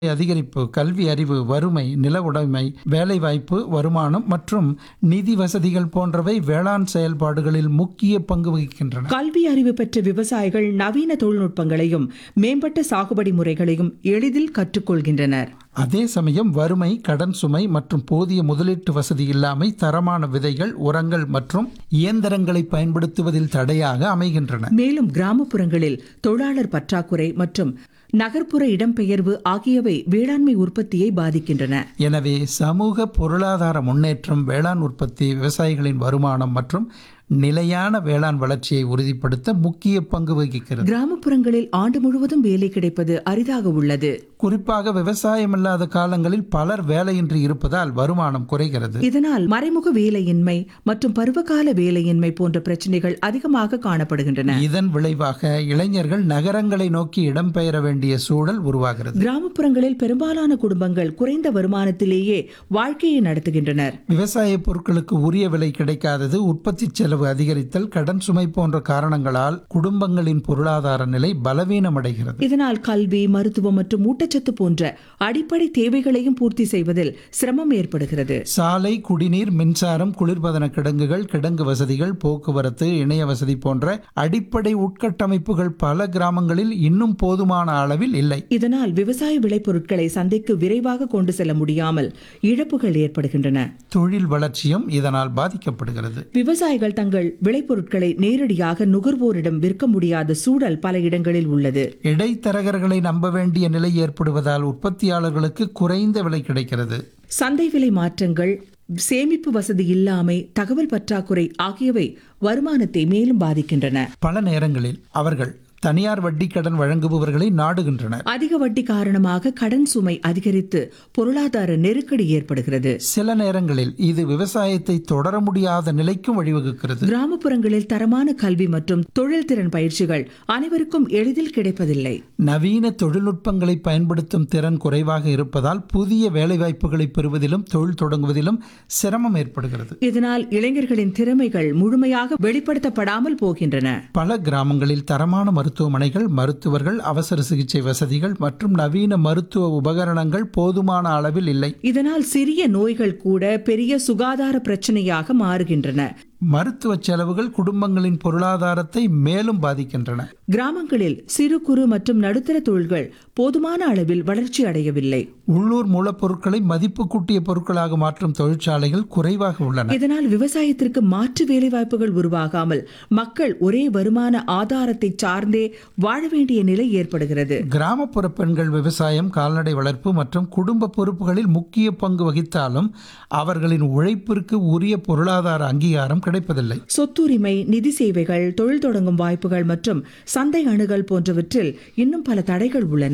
அதிகரிப்பு கல்வி அறிவு வறுமை நில உடைமை வேலைவாய்ப்பு வருமானம் மற்றும் நிதி வசதிகள் போன்றவை வேளாண் செயல்பாடுகளில் முக்கிய பங்கு வகிக்கின்றன கல்வி அறிவு பெற்ற விவசாயிகள் நவீன தொழில்நுட்பங்களையும் மேம்பட்ட சாகுபடி முறைகளையும் எளிதில் கற்றுக்கொள்கின்றனர் அதே சமயம் வறுமை கடன் சுமை மற்றும் போதிய முதலீட்டு வசதி இல்லாமை தரமான விதைகள் உரங்கள் மற்றும் இயந்திரங்களை பயன்படுத்துவதில் தடையாக அமைகின்றன மேலும் கிராமப்புறங்களில் தொழிலாளர் பற்றாக்குறை மற்றும் நகர்ப்புற இடம்பெயர்வு ஆகியவை வேளாண்மை உற்பத்தியை பாதிக்கின்றன எனவே சமூக பொருளாதார முன்னேற்றம் வேளாண் உற்பத்தி விவசாயிகளின் வருமானம் மற்றும் நிலையான வேளாண் வளர்ச்சியை உறுதிப்படுத்த முக்கிய பங்கு வகிக்கிறது கிராமப்புறங்களில் ஆண்டு முழுவதும் வேலை கிடைப்பது அரிதாக உள்ளது குறிப்பாக விவசாயம் இல்லாத காலங்களில் பலர் வேலையின்றி இருப்பதால் வருமானம் குறைகிறது இதனால் மறைமுக வேலையின்மை மற்றும் பருவகால வேலையின்மை போன்ற பிரச்சனைகள் அதிகமாக காணப்படுகின்றன இதன் விளைவாக இளைஞர்கள் நகரங்களை நோக்கி இடம்பெயர வேண்டிய சூழல் உருவாகிறது கிராமப்புறங்களில் பெரும்பாலான குடும்பங்கள் குறைந்த வருமானத்திலேயே வாழ்க்கையை நடத்துகின்றனர் விவசாய பொருட்களுக்கு உரிய விலை கிடைக்காதது உற்பத்தி செலவு அதிகரித்தல் கடன் சுமை போன்ற காரணங்களால் குடும்பங்களின் பொருளாதார நிலை பலவீனமடைகிறது இதனால் கல்வி மருத்துவம் மற்றும் ஊட்டச்சத்து போன்ற அடிப்படை தேவைகளையும் பூர்த்தி செய்வதில் சிரமம் ஏற்படுகிறது சாலை குடிநீர் மின்சாரம் குளிர்பதன கிடங்குகள் கிடங்கு வசதிகள் போக்குவரத்து இணைய வசதி போன்ற அடிப்படை உட்கட்டமைப்புகள் பல கிராமங்களில் இன்னும் போதுமான அளவில் இல்லை இதனால் விவசாய விளைபொருட்களை சந்தைக்கு விரைவாக கொண்டு செல்ல முடியாமல் இழப்புகள் ஏற்படுகின்றன தொழில் வளர்ச்சியும் இதனால் பாதிக்கப்படுகிறது விவசாயிகள் தங்கள் விளைபொருட்களை நேரடியாக நுகர்வோரிடம் விற்க முடியாத சூழல் பல இடங்களில் உள்ளது இடைத்தரகர்களை நம்ப வேண்டிய நிலை ஏற்படுவதால் உற்பத்தியாளர்களுக்கு குறைந்த விலை கிடைக்கிறது சந்தை விலை மாற்றங்கள் சேமிப்பு வசதி இல்லாமை தகவல் பற்றாக்குறை ஆகியவை வருமானத்தை மேலும் பாதிக்கின்றன பல நேரங்களில் அவர்கள் தனியார் வட்டி கடன் வழங்குபவர்களை நாடுகின்றனர் அதிக வட்டி காரணமாக கடன் சுமை அதிகரித்து பொருளாதார நெருக்கடி ஏற்படுகிறது சில நேரங்களில் இது விவசாயத்தை தொடர முடியாத நிலைக்கும் வழிவகுக்கிறது கிராமப்புறங்களில் தரமான கல்வி மற்றும் தொழில்திறன் பயிற்சிகள் அனைவருக்கும் எளிதில் கிடைப்பதில்லை நவீன தொழில்நுட்பங்களை பயன்படுத்தும் திறன் குறைவாக இருப்பதால் புதிய வேலைவாய்ப்புகளை பெறுவதிலும் தொழில் தொடங்குவதிலும் சிரமம் ஏற்படுகிறது இதனால் இளைஞர்களின் திறமைகள் முழுமையாக வெளிப்படுத்தப்படாமல் போகின்றன பல கிராமங்களில் தரமான மருத்துவமனைகள் மருத்துவர்கள் அவசர சிகிச்சை வசதிகள் மற்றும் நவீன மருத்துவ உபகரணங்கள் போதுமான அளவில் இல்லை இதனால் சிறிய நோய்கள் கூட பெரிய சுகாதார பிரச்சனையாக மாறுகின்றன மருத்துவ செலவுகள் குடும்பங்களின் பொருளாதாரத்தை மேலும் பாதிக்கின்றன கிராமங்களில் சிறு குறு மற்றும் நடுத்தர தொழில்கள் போதுமான அளவில் வளர்ச்சி அடையவில்லை உள்ளூர் மூலப்பொருட்களை மதிப்பு கூட்டிய பொருட்களாக மாற்றும் தொழிற்சாலைகள் குறைவாக உள்ளன இதனால் விவசாயத்திற்கு மாற்று வேலைவாய்ப்புகள் உருவாகாமல் மக்கள் ஒரே வருமான ஆதாரத்தை சார்ந்தே வாழ வேண்டிய நிலை ஏற்படுகிறது கிராமப்புற பெண்கள் விவசாயம் கால்நடை வளர்ப்பு மற்றும் குடும்ப பொறுப்புகளில் முக்கிய பங்கு வகித்தாலும் அவர்களின் உழைப்பிற்கு உரிய பொருளாதார அங்கீகாரம் கிடைப்பதில்லை சொத்துரிமை நிதி சேவைகள் தொழில் தொடங்கும் வாய்ப்புகள் மற்றும் சந்தை அணுகல் போன்றவற்றில் இன்னும் பல தடைகள் உள்ளன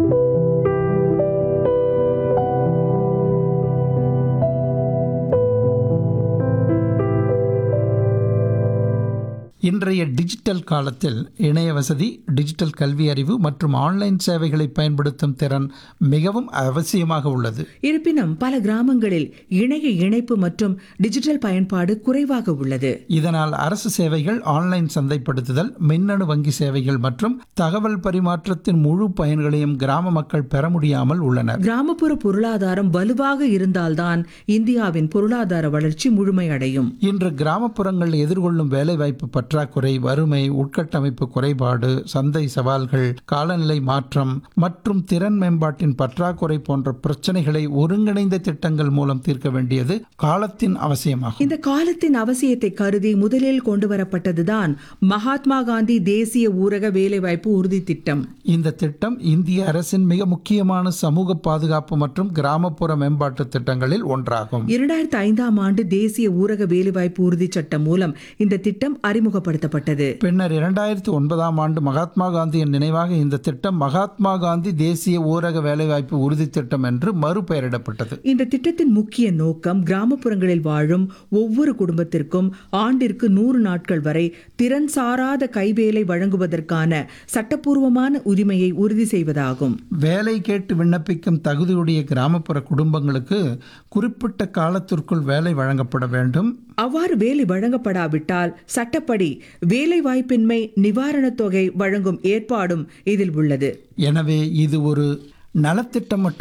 இன்றைய டிஜிட்டல் காலத்தில் இணைய வசதி டிஜிட்டல் கல்வி அறிவு மற்றும் ஆன்லைன் சேவைகளை பயன்படுத்தும் திறன் மிகவும் அவசியமாக உள்ளது இருப்பினும் பல கிராமங்களில் இணைய இணைப்பு மற்றும் டிஜிட்டல் பயன்பாடு குறைவாக உள்ளது இதனால் அரசு சேவைகள் ஆன்லைன் சந்தைப்படுத்துதல் மின்னணு வங்கி சேவைகள் மற்றும் தகவல் பரிமாற்றத்தின் முழு பயன்களையும் கிராம மக்கள் பெற முடியாமல் உள்ளனர் கிராமப்புற பொருளாதாரம் வலுவாக இருந்தால்தான் இந்தியாவின் பொருளாதார வளர்ச்சி முழுமையடையும் இன்று கிராமப்புறங்கள் எதிர்கொள்ளும் வேலைவாய்ப்பு பற்றாக்குறை வறுமை உட்கட்டமைப்பு குறைபாடு சந்தை சவால்கள் காலநிலை மாற்றம் மற்றும் திறன் மேம்பாட்டின் பற்றாக்குறை போன்ற பிரச்சனைகளை ஒருங்கிணைந்த திட்டங்கள் மூலம் தீர்க்க வேண்டியது காலத்தின் அவசியமாகும் இந்த காலத்தின் அவசியத்தை கருதி முதலில் கொண்டு வரப்பட்டதுதான் மகாத்மா காந்தி தேசிய ஊரக வேலைவாய்ப்பு உறுதி திட்டம் இந்த திட்டம் இந்திய அரசின் மிக முக்கியமான சமூக பாதுகாப்பு மற்றும் கிராமப்புற மேம்பாட்டு திட்டங்களில் ஒன்றாகும் இரண்டாயிரத்தி ஐந்தாம் ஆண்டு தேசிய ஊரக வேலைவாய்ப்பு உறுதி சட்டம் மூலம் இந்த திட்டம் அறிமுகப்படுத்தப்பட்டது பின்னர் இரண்டாயிரத்தி ஒன்பதாம் ஆண்டு மகாத்மா காந்தியின் நினைவாக இந்த திட்டம் மகாத்மா காந்தி தேசிய ஊரக வேலைவாய்ப்பு உறுதி திட்டம் என்று மறுபெயரிடப்பட்டது இந்த திட்டத்தின் முக்கிய நோக்கம் கிராமப்புறங்களில் வாழும் ஒவ்வொரு குடும்பத்திற்கும் ஆண்டிற்கு நூறு நாட்கள் வரை திறன் சாராத கைவேலை வழங்குவதற்கான சட்டப்பூர்வமான உரிமையை உறுதி செய்வதாகும் வேலை கேட்டு விண்ணப்பிக்கும் தகுதியுடைய கிராமப்புற குடும்பங்களுக்கு குறிப்பிட்ட காலத்திற்குள் வேலை வழங்கப்பட வேண்டும் அவ்வாறு வேலை வழங்கப்படாவிட்டால் சட்டப்படி வேலை வாய்ப்பின்மை நிவாரணத் தொகை வழங்கும் ஏற்பாடும் இதில் உள்ளது எனவே இது ஒரு நலத்திட்டம் மட்டும்